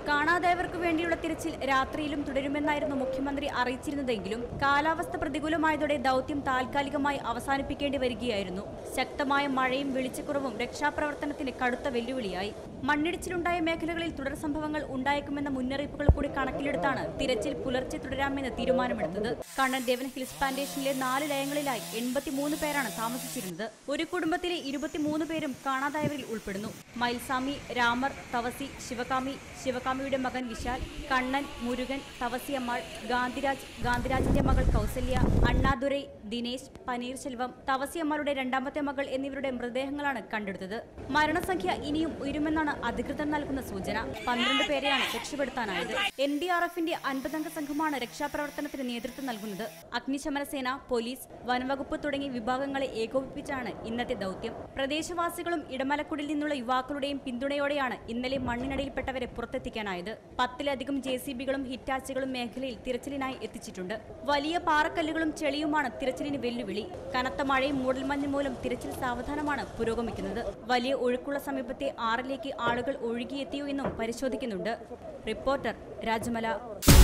കാണാതായവർക്ക് വേണ്ടിയുള്ള തിരച്ചിൽ രാത്രിയിലും തുടരുമെന്നായിരുന്നു മുഖ്യമന്ത്രി അറിയിച്ചിരുന്നതെങ്കിലും കാലാവസ്ഥ പ്രതികൂലമായതോടെ ദൗത്യം താൽക്കാലികമായി അവസാനിപ്പിക്കേണ്ടി വരികയായിരുന്നു ശക്തമായ മഴയും വെളിച്ചക്കുറവും രക്ഷാപ്രവർത്തനത്തിന് കടുത്ത വെല്ലുവിളിയായി മണ്ണിടിച്ചിലുണ്ടായ മേഖലകളിൽ തുടർ സംഭവങ്ങൾ ഉണ്ടായേക്കുമെന്ന മുന്നറിയിപ്പുകൾ കൂടി കണക്കിലെടുത്താണ് തിരച്ചിൽ പുലർച്ചെ തുടരാമെന്ന് തീരുമാനമെടുത്തത് കണ്ണൻ ദേവൻ ഹിൽസ് പ്ലാന്റേഷനിലെ നാല് ലയങ്ങളിലായി എൺപത്തിമൂന്ന് പേരാണ് താമസിച്ചിരുന്നത് ഒരു കുടുംബത്തിലെ ഇരുപത്തിമൂന്ന് പേരും കാണാതായവരിൽ ഉൾപ്പെടുന്നു മൈൽസാമി രാമർ തവസി ശിവകാമി ശിവകാമിയുടെ മകൻ വിശാൽ കണ്ണൻ മുരുകൻ തവസിയമ്മാൾ ഗാന്ധിരാജ് ഗാന്ധിരാജിന്റെ മകൾ കൗസല്യ അണ്ണാദുരൈ ദിനേശ് പനീർശെൽവം തവസിയമ്മാളുടെ രണ്ടാമത്തെ മകൾ എന്നിവരുടെ മൃതദേഹങ്ങളാണ് കണ്ടെടുത്തത് മരണസംഖ്യ ഇനിയും ഉയരുമെന്നാണ് അധികൃതർ നൽകുന്ന സൂചന പന്ത്രണ്ട് പേരെയാണ് രക്ഷപ്പെടുത്താനായത് എൻ ഡി ആർ എഫിന്റെ അൻപതംഗ സംഘമാണ് രക്ഷാപ്രവർത്തനത്തിന് നേതൃത്വം നൽകുന്നത് അഗ്നിശമന സേന പോലീസ് വനംവകുപ്പ് തുടങ്ങിയ വിഭാഗങ്ങളെ ഏകോപിപ്പിച്ചാണ് ഇന്നത്തെ ദൗത്യം പ്രദേശവാസികളും ഇടമലക്കുടിൽ നിന്നുള്ള യുവാക്കളുടെയും പിന്തുണയോടെയാണ് ഇന്നലെ മണ്ണിനടിയിൽപ്പെട്ടവരെ പുറത്തെത്തിക്കാനായത് പത്തിലധികം ജെ സി ബികളും ഹിറ്റാച്ചുകളും മേഖലയിൽ തിരച്ചിലിനായി എത്തിച്ചിട്ടുണ്ട് വലിയ പാറക്കല്ലുകളും ചെളിയുമാണ് തിരച്ചിലിന് വെല്ലുവിളി കനത്ത മഴയും മൂടൽമഞ്ഞ് മൂലം തിരച്ചിൽ സാവധാനമാണ് പുരോഗമിക്കുന്നത് വലിയ ഒഴുക്കുള്ള സമീപത്തെ ആറിലേക്ക് ആളുകൾ ഒഴുകിയെത്തിയോ എന്നും പരിശോധിക്കുന്നുണ്ട് റിപ്പോർട്ടർ രാജമല